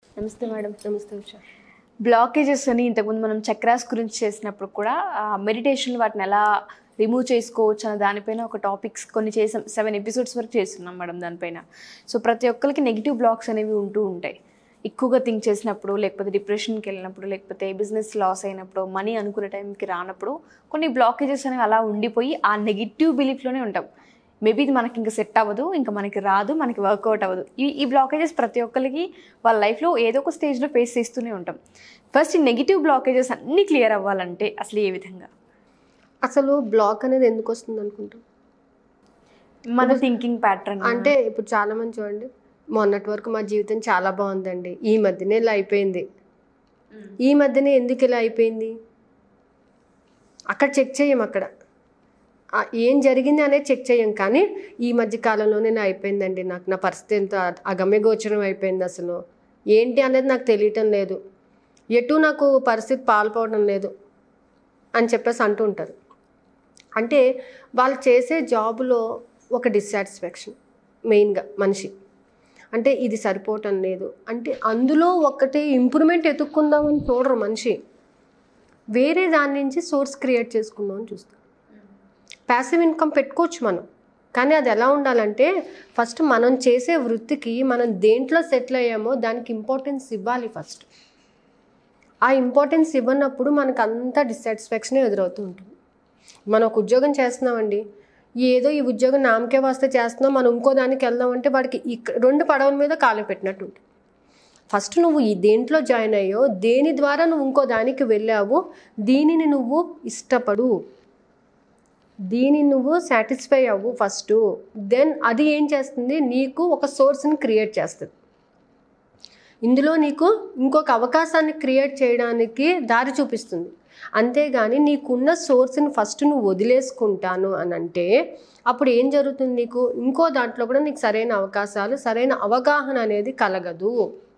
నమస్తే మేడం నమస్తే ఉషా బ్లాకేజెస్ అని ఇంతకుముందు మనం చక్రాస్ గురించి చేసినప్పుడు కూడా మెడిటేషన్ వాటిని ఎలా రిమూవ్ చేసుకోవచ్చు అన్న దానిపైన ఒక టాపిక్స్ కొన్ని చేసాం సెవెన్ ఎపిసోడ్స్ వరకు చేస్తున్నాం మేడం దానిపైన సో ప్రతి ఒక్కరికి నెగిటివ్ బ్లాక్స్ అనేవి ఉంటూ ఉంటాయి ఎక్కువగా థింక్ చేసినప్పుడు లేకపోతే డిప్రెషన్కి వెళ్ళినప్పుడు లేకపోతే బిజినెస్ లాస్ అయినప్పుడు మనీ అనుకునే టైంకి రానప్పుడు కొన్ని బ్లాకేజెస్ అనేవి అలా ఉండిపోయి ఆ నెగిటివ్ బిలీఫ్లోనే ఉంటాం మేబీ ఇది మనకి ఇంకా సెట్ అవ్వదు ఇంకా మనకి రాదు మనకి వర్కౌట్ అవ్వదు ఈ ఈ బ్లాకేజెస్ ప్రతి ఒక్కరికి వాళ్ళ లైఫ్లో ఏదో ఒక స్టేజ్లో ఫేస్ చేస్తూనే ఉంటాం ఫస్ట్ ఈ నెగిటివ్ బ్లాకేజెస్ అన్నీ క్లియర్ అవ్వాలంటే అసలు ఏ విధంగా అసలు బ్లాక్ అనేది ఎందుకు వస్తుంది అనుకుంటాం మన థింకింగ్ ప్యాటర్న్ అంటే ఇప్పుడు చాలా మంది చూడండి మొన్నటి వరకు మా జీవితం చాలా బాగుందండి ఈ మధ్యనే ఇలా అయిపోయింది ఈ మధ్యనే ఎందుకు ఇలా అయిపోయింది అక్కడ చెక్ చేయం అక్కడ ఆ ఏం జరిగింది అనేది చెక్ చేయం కానీ ఈ మధ్య కాలంలోనే నా అయిపోయిందండి నాకు నా పరిస్థితి ఎంత అగమ్యగోచరం అయిపోయింది అసలు ఏంటి అనేది నాకు తెలియటం లేదు ఎటు నాకు పరిస్థితి పాల్పోవడం లేదు అని చెప్పేసి అంటూ ఉంటారు అంటే వాళ్ళు చేసే జాబులో ఒక డిస్సాటిస్ఫాక్షన్ మెయిన్గా మనిషి అంటే ఇది సరిపోవటం లేదు అంటే అందులో ఒకటి ఇంప్రూవ్మెంట్ ఎత్తుక్కుందామని చూడరు మనిషి వేరే దాని నుంచి సోర్స్ క్రియేట్ చేసుకుందామని చూస్తారు ప్యాసివ్ ఇన్కమ్ పెట్టుకోవచ్చు మనం కానీ అది ఎలా ఉండాలంటే ఫస్ట్ మనం చేసే వృత్తికి మనం దేంట్లో సెటిల్ అయ్యామో దానికి ఇంపార్టెన్స్ ఇవ్వాలి ఫస్ట్ ఆ ఇంపార్టెన్స్ ఇవ్వనప్పుడు మనకు అంతా డిస్సాటిస్ఫాక్షన్ ఎదురవుతూ ఉంటుంది మనం ఒక ఉద్యోగం చేస్తున్నామండి ఏదో ఈ ఉద్యోగం నామకే వస్తే చేస్తున్నాం మనం ఇంకో దానికి వెళ్దాం అంటే వాడికి ఇక్క రెండు పడవల మీద కాలు పెట్టినట్టు ఉంటుంది ఫస్ట్ నువ్వు ఈ దేంట్లో జాయిన్ అయ్యో దేని ద్వారా నువ్వు ఇంకో దానికి వెళ్ళావు దీనిని నువ్వు ఇష్టపడు దీని నువ్వు సాటిస్ఫై అవ్వు ఫస్ట్ దెన్ అది ఏం చేస్తుంది నీకు ఒక సోర్స్ని క్రియేట్ చేస్తుంది ఇందులో నీకు ఇంకొక అవకాశాన్ని క్రియేట్ చేయడానికి దారి చూపిస్తుంది అంతేగాని నీకున్న సోర్స్ని ఫస్ట్ నువ్వు వదిలేసుకుంటాను అని అంటే అప్పుడు ఏం జరుగుతుంది నీకు ఇంకో దాంట్లో కూడా నీకు సరైన అవకాశాలు సరైన అవగాహన అనేది కలగదు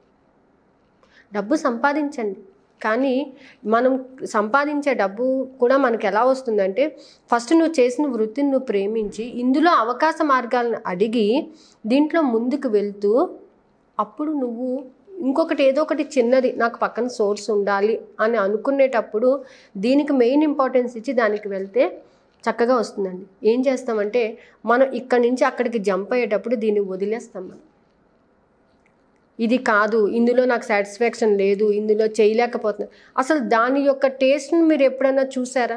డబ్బు సంపాదించండి కానీ మనం సంపాదించే డబ్బు కూడా మనకి ఎలా వస్తుందంటే ఫస్ట్ నువ్వు చేసిన వృత్తిని నువ్వు ప్రేమించి ఇందులో అవకాశ మార్గాలను అడిగి దీంట్లో ముందుకు వెళ్తూ అప్పుడు నువ్వు ఇంకొకటి ఏదో ఒకటి చిన్నది నాకు పక్కన సోర్స్ ఉండాలి అని అనుకునేటప్పుడు దీనికి మెయిన్ ఇంపార్టెన్స్ ఇచ్చి దానికి వెళ్తే చక్కగా వస్తుందండి ఏం చేస్తామంటే మనం ఇక్కడి నుంచి అక్కడికి జంప్ అయ్యేటప్పుడు దీన్ని వదిలేస్తాం మనం ఇది కాదు ఇందులో నాకు సాటిస్ఫాక్షన్ లేదు ఇందులో చేయలేకపోతున్నా అసలు దాని యొక్క టేస్ట్ని మీరు ఎప్పుడైనా చూసారా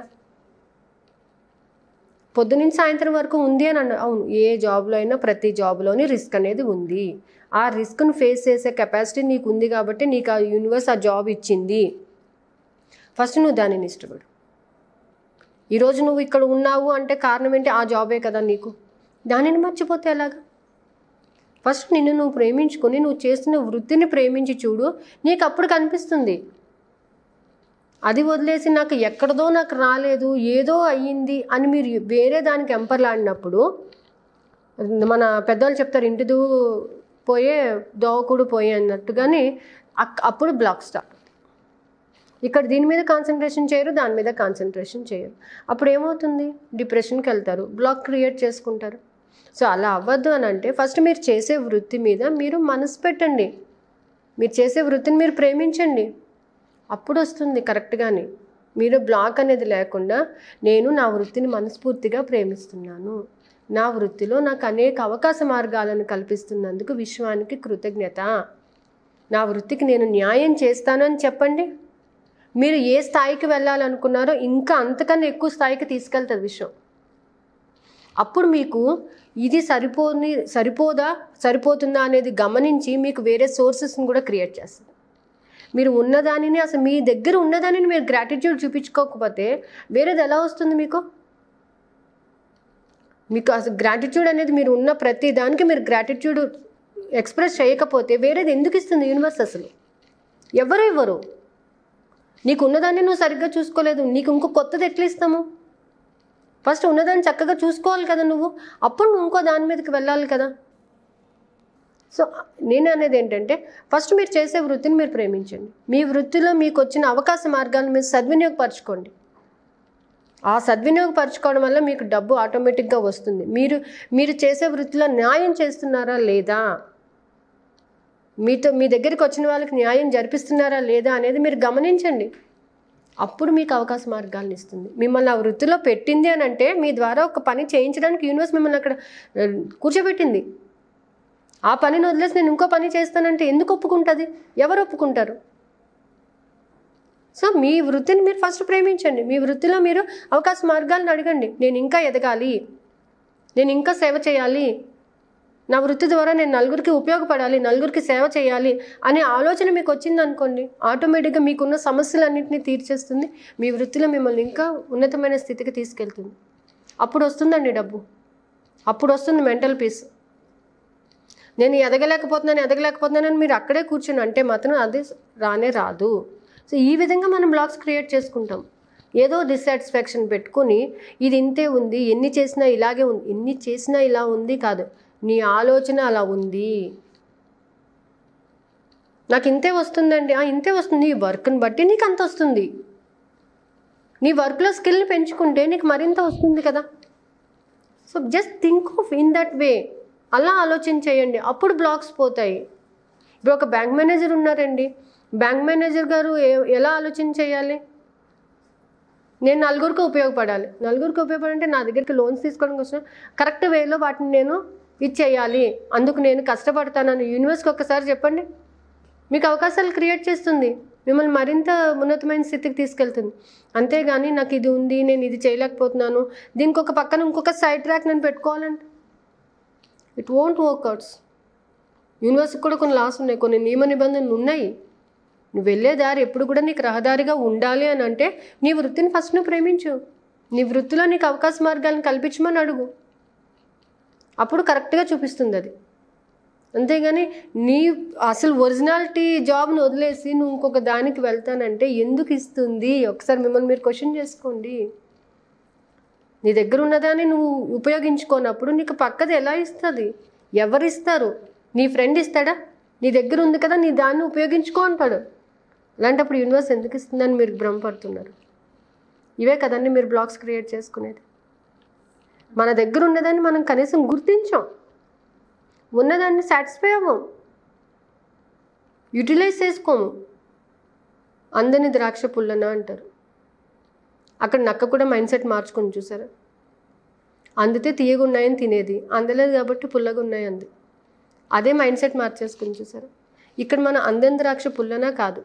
పొద్దునుంచి సాయంత్రం వరకు ఉంది అని అన్న అవును ఏ జాబ్లో అయినా ప్రతి జాబ్లోని రిస్క్ అనేది ఉంది ఆ రిస్క్ను ఫేస్ చేసే కెపాసిటీ నీకు ఉంది కాబట్టి నీకు ఆ యూనివర్స్ ఆ జాబ్ ఇచ్చింది ఫస్ట్ నువ్వు దానిని ఇష్టపడు ఈరోజు నువ్వు ఇక్కడ ఉన్నావు అంటే కారణం ఏంటి ఆ జాబే కదా నీకు దానిని మర్చిపోతే ఎలాగా ఫస్ట్ నిన్ను నువ్వు ప్రేమించుకొని నువ్వు చేస్తున్న వృత్తిని ప్రేమించి చూడు నీకు అప్పుడు కనిపిస్తుంది అది వదిలేసి నాకు ఎక్కడదో నాకు రాలేదు ఏదో అయ్యింది అని మీరు వేరే దానికి ఎంపర్లాడినప్పుడు మన పెద్దవాళ్ళు చెప్తారు ఇంటి దూ పోయే దోవకుడు పోయే అన్నట్టుగానే అక్- అప్పుడు బ్లాక్ స్టార్ట్ ఇక్కడ దీని మీద కాన్సన్ట్రేషన్ చేయరు దాని మీద కాన్సన్ట్రేషన్ చేయరు అప్పుడు ఏమవుతుంది డిప్రెషన్కి వెళ్తారు బ్లాక్ క్రియేట్ చేసుకుంటారు సో అలా అవ్వద్దు అని అంటే ఫస్ట్ మీరు చేసే వృత్తి మీద మీరు మనసు పెట్టండి మీరు చేసే వృత్తిని మీరు ప్రేమించండి అప్పుడు వస్తుంది కరెక్ట్గానే మీరు బ్లాక్ అనేది లేకుండా నేను నా వృత్తిని మనస్ఫూర్తిగా ప్రేమిస్తున్నాను నా వృత్తిలో నాకు అనేక అవకాశ మార్గాలను కల్పిస్తున్నందుకు విశ్వానికి కృతజ్ఞత నా వృత్తికి నేను న్యాయం చేస్తాను అని చెప్పండి మీరు ఏ స్థాయికి వెళ్ళాలనుకున్నారో ఇంకా అంతకన్నా ఎక్కువ స్థాయికి తీసుకెళ్తుంది విశ్వం అప్పుడు మీకు ఇది సరిపోని సరిపోదా సరిపోతుందా అనేది గమనించి మీకు వేరే సోర్సెస్ని కూడా క్రియేట్ చేస్తుంది మీరు ఉన్నదానిని అసలు మీ దగ్గర ఉన్నదానిని మీరు గ్రాటిట్యూడ్ చూపించుకోకపోతే వేరేది ఎలా వస్తుంది మీకు మీకు అసలు గ్రాటిట్యూడ్ అనేది మీరు ఉన్న ప్రతి దానికి మీరు గ్రాటిట్యూడ్ ఎక్స్ప్రెస్ చేయకపోతే వేరేది ఎందుకు ఇస్తుంది యూనివర్స్ అసలు ఎవరు ఇవ్వరు నీకు ఉన్నదాన్ని నువ్వు సరిగ్గా చూసుకోలేదు నీకు ఇంకో కొత్తది ఎట్లా ఇస్తాము ఫస్ట్ ఉన్నదాన్ని చక్కగా చూసుకోవాలి కదా నువ్వు అప్పుడు నువ్వు ఇంకో దాని మీదకి వెళ్ళాలి కదా సో నేను అనేది ఏంటంటే ఫస్ట్ మీరు చేసే వృత్తిని మీరు ప్రేమించండి మీ వృత్తిలో మీకు వచ్చిన అవకాశ మార్గాలను మీరు సద్వినియోగపరచుకోండి ఆ సద్వినియోగపరచుకోవడం వల్ల మీకు డబ్బు ఆటోమేటిక్గా వస్తుంది మీరు మీరు చేసే వృత్తిలో న్యాయం చేస్తున్నారా లేదా మీతో మీ దగ్గరికి వచ్చిన వాళ్ళకి న్యాయం జరిపిస్తున్నారా లేదా అనేది మీరు గమనించండి అప్పుడు మీకు అవకాశ మార్గాలను ఇస్తుంది మిమ్మల్ని ఆ వృత్తిలో పెట్టింది అని అంటే మీ ద్వారా ఒక పని చేయించడానికి యూనివర్స్ మిమ్మల్ని అక్కడ ఆ, కూర్చోబెట్టింది ఆ పనిని వదిలేసి నేను ఇంకో పని చేస్తానంటే ఎందుకు ఒప్పుకుంటుంది ఎవరు ఒప్పుకుంటారు సో మీ వృత్తిని మీరు ఫస్ట్ ప్రేమించండి మీ వృత్తిలో మీరు అవకాశ మార్గాలను అడగండి నేను ఇంకా ఎదగాలి నేను ఇంకా సేవ చేయాలి నా వృత్తి ద్వారా నేను నలుగురికి ఉపయోగపడాలి నలుగురికి సేవ చేయాలి అనే ఆలోచన మీకు వచ్చింది అనుకోండి ఆటోమేటిక్గా మీకున్న సమస్యలన్నింటినీ తీర్చేస్తుంది మీ వృత్తిలో మిమ్మల్ని ఇంకా ఉన్నతమైన స్థితికి తీసుకెళ్తుంది అప్పుడు వస్తుందండి డబ్బు అప్పుడు వస్తుంది మెంటల్ పీస్ నేను ఎదగలేకపోతున్నాను ఎదగలేకపోతున్నానని మీరు అక్కడే కూర్చుని అంటే మాత్రం అది రానే రాదు సో ఈ విధంగా మనం బ్లాగ్స్ క్రియేట్ చేసుకుంటాం ఏదో డిస్సాటిస్ఫాక్షన్ పెట్టుకుని ఇది ఇంతే ఉంది ఎన్ని చేసినా ఇలాగే ఉంది ఎన్ని చేసినా ఇలా ఉంది కాదు నీ ఆలోచన అలా ఉంది నాకు ఇంతే వస్తుందండి ఆ, ఇంతే వస్తుంది నీ వర్క్ని బట్టి నీకు అంత వస్తుంది నీ వర్క్లో స్కిల్ పెంచుకుంటే నీకు మరింత వస్తుంది కదా so just think of in that way అలా ఆలోచన చేయండి అప్పుడు బ్లాక్స్ పోతాయి ఇప్పుడు ఒక బ్యాంక్ మేనేజర్ ఉన్నారండి బ్యాంక్ మేనేజర్ గారు ఏ- ఎలా ఆలోచన చేయాలి నేను నలుగురికి ఉపయోగపడాలి నలుగురికి ఉపయోగపడాలంటే నా దగ్గరికి లోన్స్ తీసుకోవడానికి వచ్చిన కరెక్ట్ వేలో వాటిని నేను ఇచ్చేయాలి అందుకు నేను కష్టపడతానని యూనివర్స్కి ఒక్కసారి చెప్పండి మీకు అవకాశాలు క్రియేట్ చేస్తుంది మిమ్మల్ని మరింత ఉన్నతమైన స్థితికి తీసుకెళ్తుంది అంతేగాని నాకు ఇది ఉంది నేను ఇది చేయలేకపోతున్నాను దీనికి ఒక పక్కన ఇంకొక సైడ్ ట్రాక్ నేను పెట్టుకోవాలంటే ఇట్ వోంట్ వర్క్అవుట్స్ యూనివర్స్కి కూడా కొన్ని లాస్ ఉన్నాయి కొన్ని నియమ నిబంధనలు ఉన్నాయి నువ్వు వెళ్ళే దారి ఎప్పుడు కూడా నీకు రహదారిగా ఉండాలి అని అంటే నీ వృత్తిని ఫస్ట్ నువ్వు ప్రేమించు నీ వృత్తిలో నీకు అవకాశ మార్గాలను కల్పించమని అడుగు అప్పుడు కరెక్ట్గా చూపిస్తుంది అది అంతేగాని నీ అసలు ఒరిజినాలిటీ జాబ్ను వదిలేసి నువ్వు ఇంకొక దానికి వెళ్తానంటే ఎందుకు ఇస్తుంది ఒకసారి మిమ్మల్ని మీరు క్వశ్చన్ చేసుకోండి నీ దగ్గర ఉన్నదాన్ని నువ్వు ఉపయోగించుకోనప్పుడు నీకు పక్కది ఎలా ఇస్తుంది ఎవరు ఇస్తారు నీ ఫ్రెండ్ ఇస్తాడా నీ దగ్గర ఉంది కదా నీ దాన్ని ఉపయోగించుకో అంటాడు అలాంటప్పుడు యూనివర్స్ ఎందుకు ఇస్తుందని మీరు భ్రమపడుతున్నారు ఇవే కదండి మీరు బ్లాగ్స్ క్రియేట్ చేసుకునేది మన దగ్గర ఉన్నదాన్ని మనం కనీసం గుర్తించాం ఉన్నదాన్ని సాటిస్ఫై అవ్వం యూటిలైజ్ చేసుకోము అందని ద్రాక్ష పుల్లన అంటారు అక్కడ నక్క కూడా మైండ్ సెట్ మార్చుకొని చూసారా అందితే తీయగా ఉన్నాయని తినేది అందలేదు కాబట్టి పుల్లగా ఉన్నాయి అంది అదే మైండ్ సెట్ మార్చేసుకుని చూసారా ఇక్కడ మన అందని ద్రాక్ష పుల్లనా కాదు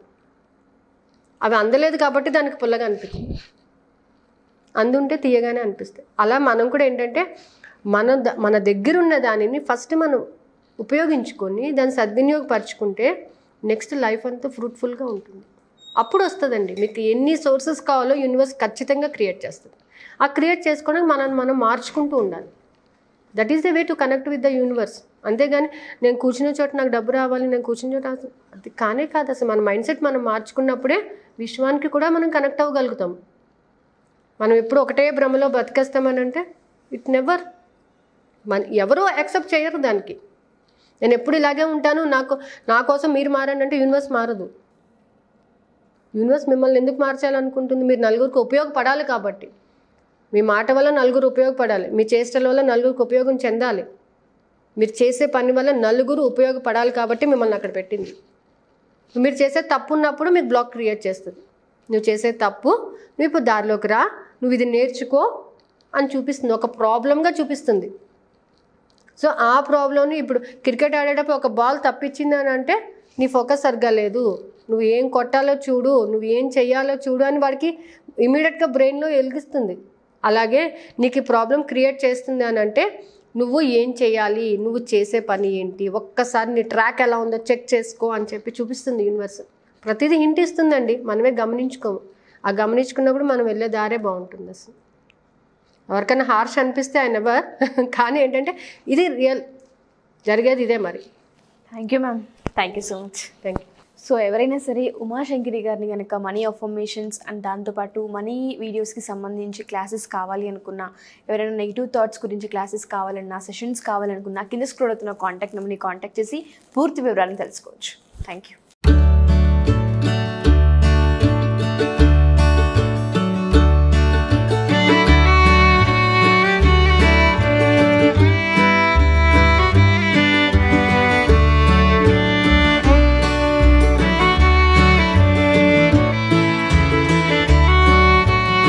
అవి అందలేదు కాబట్టి దానికి పుల్లగా అనిపించింది అందుంటే తీయగానే అనిపిస్తాయి అలా మనం కూడా ఏంటంటే మన ద- మన దగ్గర ఉన్న దానిని ఫస్ట్ మనం ఉపయోగించుకొని దాన్ని సద్వినియోగపరచుకుంటే నెక్స్ట్ లైఫ్ అంతా ఫ్రూట్ఫుల్గా ఉంటుంది అప్పుడు వస్తుందండి మీకు ఎన్ని సోర్సెస్ కావాలో యూనివర్స్ ఖచ్చితంగా క్రియేట్ చేస్తుంది ఆ క్రియేట్ చేసుకోవడానికి మనం మనం మార్చుకుంటూ ఉండాలి that is the way to connect with the universe అంతేగాని నేను కూర్చున్న చోట నాకు డబ్బు రావాలి నేను కూర్చున్న చోట అసలు- అది కానే కాదు అసలు మన మైండ్ సెట్ మనం మార్చుకున్నప్పుడే విశ్వానికి కూడా మనం కనెక్ట్ అవ్వగలుగుతాం మనం ఎప్పుడు ఒకటే భ్రమలో బతికేస్తామని అంటే ఇట్ నెవర్ మన ఎవరూ యాక్సెప్ట్ చేయరు దానికి నేను ఎప్పుడు ఇలాగే ఉంటాను నాకు నా కోసం మీరు మారండి అంటే యూనివర్స్ మారదు యూనివర్స్ మిమ్మల్ని ఎందుకు మార్చాలనుకుంటుంది మీరు నలుగురికి ఉపయోగపడాలి కాబట్టి మీ మాట వల్ల నలుగురు ఉపయోగపడాలి మీ చేష్టల వల్ల నలుగురికి ఉపయోగం చెందాలి మీరు చేసే పని వల్ల నలుగురు ఉపయోగపడాలి కాబట్టి మిమ్మల్ని అక్కడ పెట్టింది మీరు చేసే తప్పు ఉన్నప్పుడు మీకు బ్లాక్ క్రియేట్ చేస్తుంది నువ్వు చేసే తప్పు నువ్వు ఇప్పుడు దారిలోకి రా నువ్వు ఇది నేర్చుకో అని చూపిస్తుంది ఒక ప్రాబ్లంగా చూపిస్తుంది సో ఆ ప్రాబ్లంని ఇప్పుడు క్రికెట్ ఆడేటప్పుడు ఒక బాల్ తప్పించింది అని అంటే నీ ఫోకస్ సరిగ్గా లేదు నువ్వు ఏం కొట్టాలో చూడు నువ్వు ఏం చెయ్యాలో చూడు అని వాడికి ఇమీడియట్గా బ్రెయిన్లో వెలిగిస్తుంది అలాగే నీకు ఈ ప్రాబ్లం క్రియేట్ చేస్తుంది అని అంటే నువ్వు ఏం చేయాలి నువ్వు చేసే పని ఏంటి ఒక్కసారి నీ ట్రాక్ ఎలా ఉందో చెక్ చేసుకో అని చెప్పి చూపిస్తుంది యూనివర్స్ ప్రతిదీ హింట్ ఇస్తుందండి మనమే గమనించుకోము ఆ గమనించుకున్నప్పుడు మనం వెళ్ళే దారే బాగుంటుంది అసలు ఎవరికైనా హార్ష్ అనిపిస్తే ఆయన ఎవర్ కానీ ఏంటంటే ఇది రియల్ జరిగేది ఇదే మరి thank you ma'am thank you so much thank you so ఎవరైనా సరే ఉమాశంకరి గారిని కనుక మనీ అఫర్మేషన్స్ అండ్ దాంతోపాటు మనీ వీడియోస్కి సంబంధించి క్లాసెస్ కావాలి అనుకున్నా ఎవరైనా నెగిటివ్ థాట్స్ గురించి క్లాసెస్ కావాలన్నా సెషన్స్ కావాలనుకున్నా కింద స్క్రోల్ అవుతున్న కాంటాక్ట్ నెంబర్ని కాంటాక్ట్ చేసి పూర్తి వివరాలను తెలుసుకోవచ్చు థ్యాంక్ యూ